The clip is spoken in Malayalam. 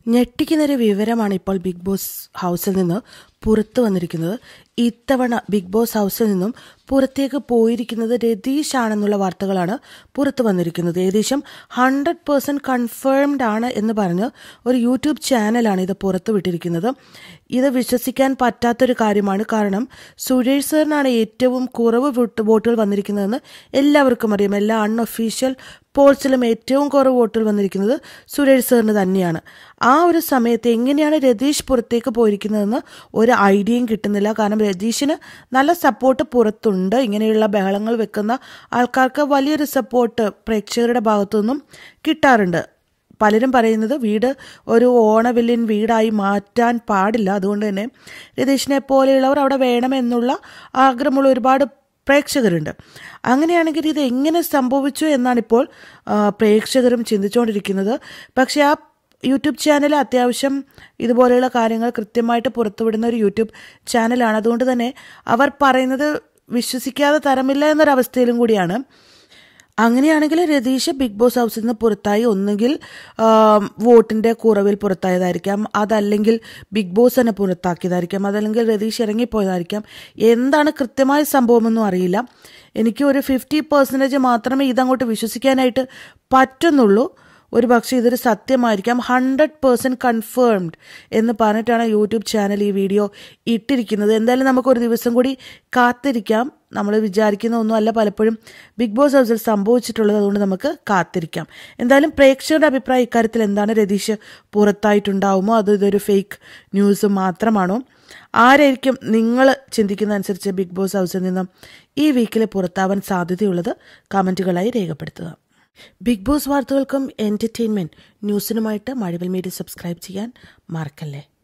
ഞെട്ടിക്കുന്നൊരു വിവരമാണ് ഇപ്പോൾ ബിഗ് ബോസ് ഹൗസിൽ നിന്ന് പുറത്തു വന്നിരിക്കുന്നത് ഇത്തവണ ബിഗ് ബോസ് ഹൗസിൽ നിന്നും പുറത്തേക്ക് പോയിരിക്കുന്നത് രതീഷ് ആണെന്നുള്ള വാർത്തകളാണ് പുറത്തു വന്നിരിക്കുന്നത് ഏകദേശം ഹൺഡ്രഡ് പേഴ്സൻറ്റ് കൺഫേംഡ് ആണ് എന്ന് പറഞ്ഞ് ഒരു യൂട്യൂബ് ചാനലാണ് ഇത് പുറത്തു വിട്ടിരിക്കുന്നത് ഇത് വിശ്വസിക്കാൻ പറ്റാത്തൊരു കാര്യമാണ് കാരണം സുരേഷ് സാറിനാണ് ഏറ്റവും കുറവ് വോട്ട് വോട്ടുകൾ വന്നിരിക്കുന്നതെന്ന് എല്ലാവർക്കും അറിയാം എല്ലാ അൺഒഫീഷ്യൽ പോൾസിലും ഏറ്റവും കുറവ് വോട്ടുകൾ വന്നിരിക്കുന്നത് സുരേഷ് സാറിന് തന്നെയാണ് ആ ഒരു സമയത്ത് എങ്ങനെയാണ് രതീഷ് പുറത്തേക്ക് പോയിരിക്കുന്നതെന്ന് ഒരു ഐഡിയയും കിട്ടുന്നില്ല കാരണം രതീഷിന് നല്ല സപ്പോർട്ട് പുറത്തുണ്ട് ഇങ്ങനെയുള്ള ബഹളങ്ങൾ വെക്കുന്ന ആൾക്കാർക്ക് വലിയൊരു സപ്പോർട്ട് പ്രേക്ഷകരുടെ ഭാഗത്തു നിന്നും കിട്ടാറുണ്ട് പലരും പറയുന്നത് വീട് ഒരു ഓണവില്ലിൻ വീടായി മാറ്റാൻ പാടില്ല അതുകൊണ്ട് തന്നെ രതീഷിനെ പോലെയുള്ളവർ അവിടെ വേണമെന്നുള്ള ആഗ്രഹമുള്ള ഒരുപാട് പ്രേക്ഷകരുണ്ട് അങ്ങനെയാണെങ്കിൽ ഇത് എങ്ങനെ സംഭവിച്ചു എന്നാണ് ഇപ്പോൾ ആ, പ്രേക്ഷകരും ചിന്തിച്ചുകൊണ്ടിരിക്കുന്നത് പക്ഷേ ആ യൂട്യൂബ് ചാനൽ അത്യാവശ്യം ഇതുപോലെയുള്ള കാര്യങ്ങൾ കൃത്യമായിട്ട് പുറത്തുവിടുന്ന ഒരു യൂട്യൂബ് ചാനലാണ് അതുകൊണ്ട് തന്നെ അവർ പറയുന്നത് വിശ്വസിക്കാതെ തരമില്ല എന്നൊരവസ്ഥയിലും കൂടിയാണ് അങ്ങനെയാണെങ്കിൽ രതീഷ് ബിഗ് ബോസ് ഹൗസിൽ നിന്ന് പുറത്തായി ഒന്നുകിൽ ആം, വോട്ടിന്റെ കുറവിൽ പുറത്തായതായിരിക്കാം അതല്ലെങ്കിൽ ബിഗ് ബോസ് തന്നെ പുറത്താക്കിയതായിരിക്കാം അതല്ലെങ്കിൽ രതീഷ് ഇറങ്ങിപ്പോയതായിരിക്കാം എന്താണ് കൃത്യമായ സംഭവമൊന്നും അറിയില്ല എനിക്ക് ഒരു ഫിഫ്റ്റി പെർസെൻറ്റേജ് മാത്രമേ ഇതങ്ങോട്ട് വിശ്വസിക്കാനായിട്ട് പറ്റുന്നുള്ളൂ ഒരു പക്ഷേ ഇതൊരു സത്യമായിരിക്കാം ഹൺഡ്രഡ് പേഴ്സൻറ്റ് കൺഫേംഡ് എന്ന് പറഞ്ഞിട്ടാണ് യൂട്യൂബ് ചാനൽ ഈ വീഡിയോ ഇട്ടിരിക്കുന്നത് എന്തായാലും നമുക്കൊരു ദിവസം കൂടി കാത്തിരിക്കാം നമ്മൾ വിചാരിക്കുന്ന ഒന്നും അല്ല പലപ്പോഴും ബിഗ് ബോസ് ഹൗസിൽ സംഭവിച്ചിട്ടുള്ളത് അതുകൊണ്ട് നമുക്ക് കാത്തിരിക്കാം എന്തായാലും പ്രേക്ഷകരുടെ അഭിപ്രായം ഇക്കാര്യത്തിൽ എന്താണ് രതീഷ് പുറത്തായിട്ടുണ്ടാവുമോ അത് ഇതൊരു ഫേക്ക് ന്യൂസ് മാത്രമാണോ ആരായിരിക്കും നിങ്ങൾ ചിന്തിക്കുന്ന അനുസരിച്ച് ബിഗ് ബോസ് ഹൗസിൽ നിന്നും ഈ വീക്കിൽ പുറത്താവാൻ സാധ്യതയുള്ളത് കമൻറ്റുകളായി രേഖപ്പെടുത്തുക ബിഗ് ബോസ് വാർത്തകൾക്കും എൻ്റർടൈൻമെൻറ്റ് ന്യൂസിനുമായിട്ട് മഴവിൽ മീഡിയ സബ്സ്ക്രൈബ് ചെയ്യാൻ മറക്കല്ലേ